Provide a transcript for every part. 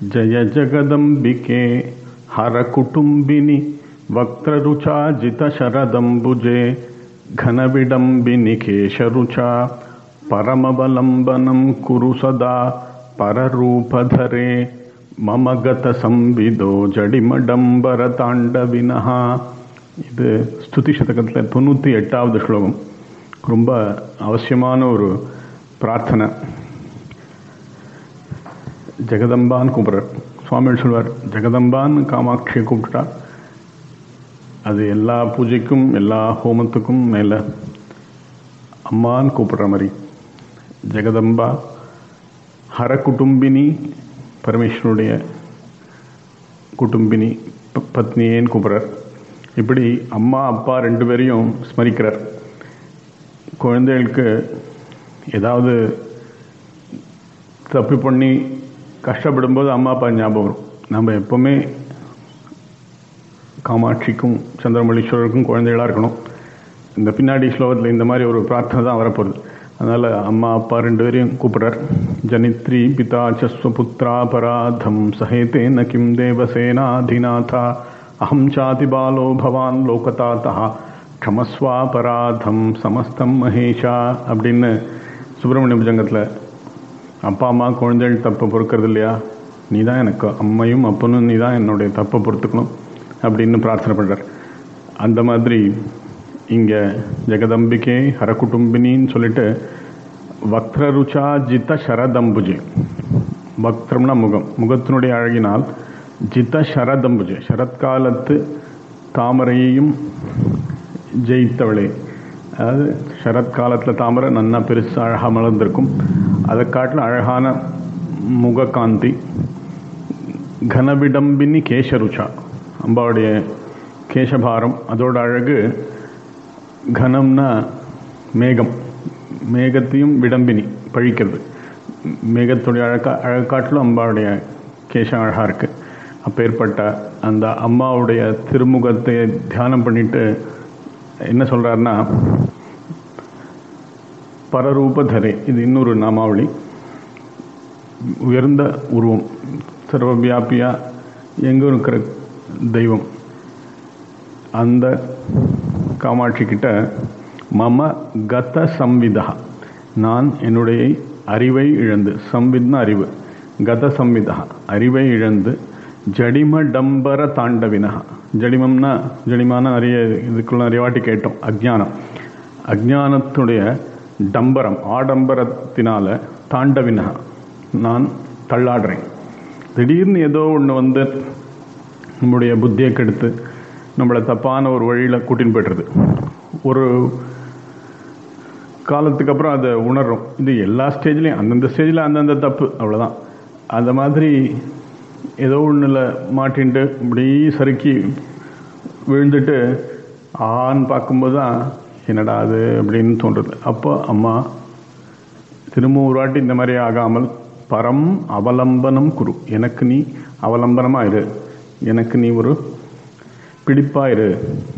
ಜಯ ಜಗದಂಬಿಕೆ ಹರ ಕುಟುಂಬಿನಿ ವಕ್ತ್ರರುಚಾಜಿತ ಶರದಂಬುಜೆ ಘನವಿಡಂಬಿನಿ ಕೇಶರುಚ ಪರಮವಲಂಬನಂ ಕುರು ಸದಾ ಪರರೂಪಧರೆ ಮಮ ಗತ ಸಂವಿದೋ ஜடிமடம்பர தாண்டவினஹ இது ஸ்துதி சதகத்தில் தொண்ணூற்றி எட்டாவது ஸ்லோகம் ரொம்ப அவசியமான ஒரு பிரார்த்தனை ஜெகதம்பான்னு கூப்பிட்றார் சுவாமிகள் சொல்வார் ஜெகதம்பான்னு காமாட்சியை கூப்பிட்டா அது எல்லா பூஜைக்கும் எல்லா ஹோமத்துக்கும் மேலே அம்மான்னு கூப்பிடுற மாதிரி ஜெகதம்பா ஹர குடும்பினி பரமேஸ்வருடைய குடும்பினி ப- பத்னியேன்னு கூப்பிட்றார் இப்படி அம்மா அப்பா ரெண்டு பேரையும் ஸ்மரிக்கிறார் குழந்தைகளுக்கு ஏதாவது தப்பு பண்ணி கஷ்டப்படும்போது அம்மா அப்பா ஞாபகம் வரும் நம்ம எப்போவுமே காமாட்சிக்கும் சந்திரமல்லீஸ்வரருக்கும் குழந்தைகளாக இருக்கணும் இந்த பின்னாடி ஸ்லோகத்தில் இந்த மாதிரி ஒரு பிரார்த்தனை தான் வரப்போகுது அதனால் அம்மா அப்பா ரெண்டு பேரையும் கூப்பிட்றார் ஜனித்ரி பிதா சஸ்வபுத்ரா பராதம் சஹேதே ந கிம் தேவசேனாதிநாதா அஹம் சாதி பாலோ பவான் லோகதாத்தா க்ஷமஸ்வாபராதம் சமஸ்தம் மகேஷா அப்படின்னு சுப்பிரமணிய புஜங்கத்தில் அப்பா அம்மா குழந்தைகள் தப்பை பொறுக்கிறது இல்லையா நீ தான் எனக்கு அம்மையும் அப்பனும் நீ தான் என்னுடைய தப்பை பொறுத்துக்கணும் அப்படின்னு பிரார்த்தனை பண்ணுறார் அந்த மாதிரி இங்கே ஜெகதம்பிகே ஹரகுடும்பினின்னு சொல்லிட்டு வக்ரருச்சா ஜித சரதம்புஜே வக்ரம்னா முகம் முகத்தினுடைய அழகினால் ஜித சரதம்புஜே சரத்காலத்து தாமரையையும் ஜெயித்தவளே அதாவது சரத்காலத்தில் தாமரை நன்னா பெருசு அழகாக மலர்ந்திருக்கும் அதை காட்டிலும் அழகான முககாந்தி கனவிடம்பினி கேசருச்சா அம்பாவுடைய கேசபாரம் அதோட அழகு கனம்னா மேகம் மேகத்தையும் விடம்பினி பழிக்கிறது மேகத்துடைய அழகா அழகு காட்டிலும் அம்பாவுடைய கேசம் அழகாக இருக்குது அப்பேற்பட்ட அந்த அம்மாவுடைய திருமுகத்தை தியானம் பண்ணிட்டு என்ன சொல்கிறாருன்னா பரரூபதரே இது இன்னொரு நாமாவளி உயர்ந்த உருவம் சர்வவியாபியாக எங்கே இருக்கிற தெய்வம் அந்த காமாட்சி கிட்ட மம கத சம்விதா நான் என்னுடைய அறிவை இழந்து சம்வித்னா அறிவு கத சம்விதா அறிவை இழந்து ஜடிம டம்பர தாண்டவினா ஜடிமம்னா ஜடிமான நிறைய இதுக்குள்ள நிறைய வாட்டி கேட்டோம் அஜ்ஞானம் அஜ்ஞானத்துடைய டம்பரம் ஆடம்பரத்தினால தாண்டவினா நான் தள்ளாடுறேன் திடீர்னு ஏதோ ஒன்று வந்து நம்முடைய புத்தியை கெடுத்து நம்மளை தப்பான ஒரு வழியில் கூட்டின்னு போய்ட்டுருது ஒரு காலத்துக்கு அப்புறம் அதை உணர்றோம் இது எல்லா ஸ்டேஜ்லேயும் அந்தந்த ஸ்டேஜில் அந்தந்த தப்பு அவ்வளோதான் அந்த மாதிரி ஏதோ ஒன்றில் மாட்டின்ட்டு இப்படி சறுக்கி விழுந்துட்டு ஆன்னு பார்க்கும்போது தான் என்னடா அது அப்படின்னு தோன்றுது அப்போ அம்மா திரும்ப ஒரு வாட்டி இந்த மாதிரி ஆகாமல் பரம் அவலம்பனம் குரு எனக்கு நீ அவலம்பனமாக இரு எனக்கு நீ ஒரு பிடிப்பா இரு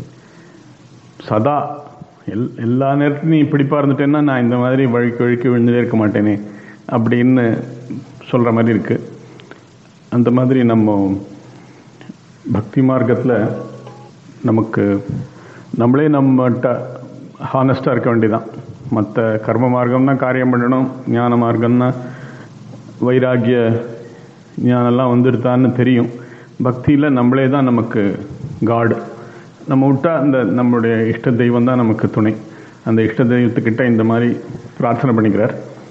சதா எல் எல்லா நேரத்துலையும் நீ பிடிப்பாக இருந்துட்டேன்னா நான் இந்த மாதிரி வழுக்கி வழுக்கி விழுந்துட்டே இருக்க மாட்டேனே அப்படின்னு சொல்கிற மாதிரி இருக்குது அந்த மாதிரி நம்ம பக்தி மார்க்கத்தில் நமக்கு நம்மளே நம்மகிட்ட ஹானஸ்டாக இருக்க வேண்டியதான் மற்ற கர்ம மார்க்கம்னா காரியம் பண்ணணும் ஞான மார்க்கம்னா வைராகிய ஞானம்லாம் வந்துடுதான்னு தெரியும் பக்தியில் நம்மளே தான் நமக்கு காடு நம்ம விட்டா அந்த நம்மளுடைய இஷ்ட தெய்வம் தான் நமக்கு துணை அந்த இஷ்ட தெய்வத்துக்கிட்ட இந்த மாதிரி பிரார்த்தனை பண்ணிக்கிறார்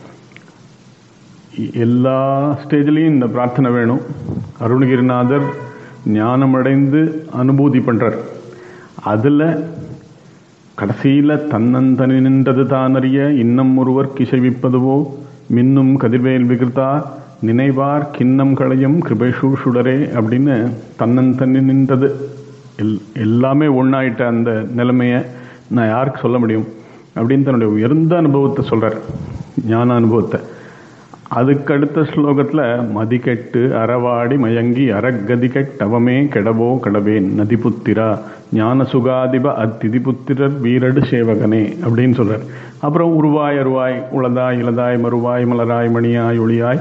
எல்லா ஸ்டேஜ்லேயும் இந்த பிரார்த்தனை வேணும் அருணகிரிநாதர் ஞானமடைந்து அனுபூதி பண்ணுறார் அதில் கடைசியில் தன்னந்தனி நின்றது தானறிய இன்னம் ஒருவர் கிசைவிப்பதுவோ மின்னும் கதிர்வேல் விகிருதா நினைவார் கிண்ணம் களையும் கிருபேஷு சுடரே அப்படின்னு தன்னந்தனி நின்றது எல் எல்லாமே ஒன்றாயிட்ட அந்த நிலைமையை நான் யாருக்கு சொல்ல முடியும் அப்படின்னு தன்னுடைய உயர்ந்த அனுபவத்தை சொல்கிறார் ஞான அனுபவத்தை அதுக்கு அடுத்த ஸ்லோகத்தில் மதிக்கெட்டு அறவாடி மயங்கி அறக்கதி கெட்டவமே கெடவோ கடவேன் நதிபுத்திரா ஞான சுகாதிப அத்திதிபுத்திரர் வீரடு சேவகனே அப்படின்னு சொல்றார் அப்புறம் உருவாய் அருவாய் உளதாய் இளதாய் மறுவாய் மலராய் மணியாய் ஒளியாய்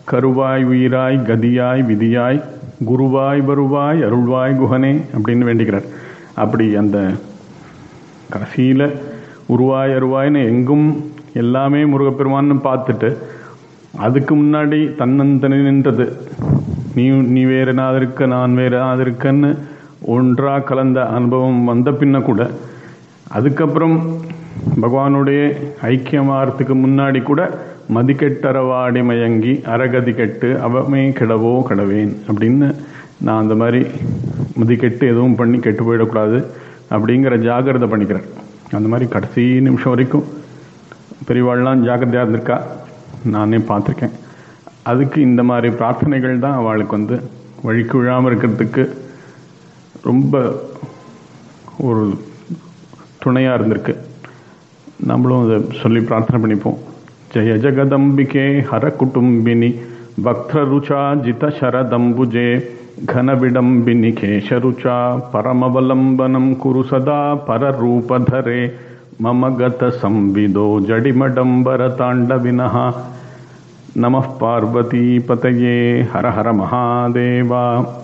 கருவாய் உயிராய் கதியாய் விதியாய் குருவாய் வருவாய் அருள்வாய் குஹனே அப்படின்னு வேண்டிக்கிறார் அப்படி அந்த கடைசியில் உருவாய் அருவாய்னு எங்கும் எல்லாமே முருகப்பெருமான்னு பார்த்துட்டு அதுக்கு முன்னாடி தன்னந்தனி நின்றது நீ நீ வேறு நான் இருக்க நான் வேறு நான் இருக்கன்னு ஒன்றா கலந்த அனுபவம் வந்த பின்ன கூட அதுக்கப்புறம் பகவானுடைய ஐக்கியமாகறதுக்கு முன்னாடி கூட மதிக்கெட்டறவாடி மயங்கி அறகதி கெட்டு அவமே கெடவோ கெடவேன் அப்படின்னு நான் அந்த மாதிரி மதிக்கெட்டு எதுவும் பண்ணி கெட்டு போயிடக்கூடாது அப்படிங்கிற ஜாகிரதை பண்ணிக்கிறேன் அந்த மாதிரி கடைசி நிமிஷம் வரைக்கும் பெரியவாள்லாம் ஜாக்கிரதையாக இருந்திருக்கா நானே பார்த்துருக்கேன் அதுக்கு இந்த மாதிரி பிரார்த்தனைகள் தான் அவளுக்கு வந்து வழிக்கு விழாமல் இருக்கிறதுக்கு ரொம்ப ஒரு துணையாக இருந்திருக்கு நம்மளும் அதை சொல்லி பிரார்த்தனை பண்ணிப்போம் ஜெய ஜெகதம்பிகே ஹர குடும்பினி பக்தருச்சா ஜித சரதம்புஜே घनविडम्बिनि केशरुचा परमवलम्बनं कुरु सदा पररूपधरे मम गतसंविदो जडिमडम्बरताण्डविनः नमः पार्वतीपतये हर हर महादेवा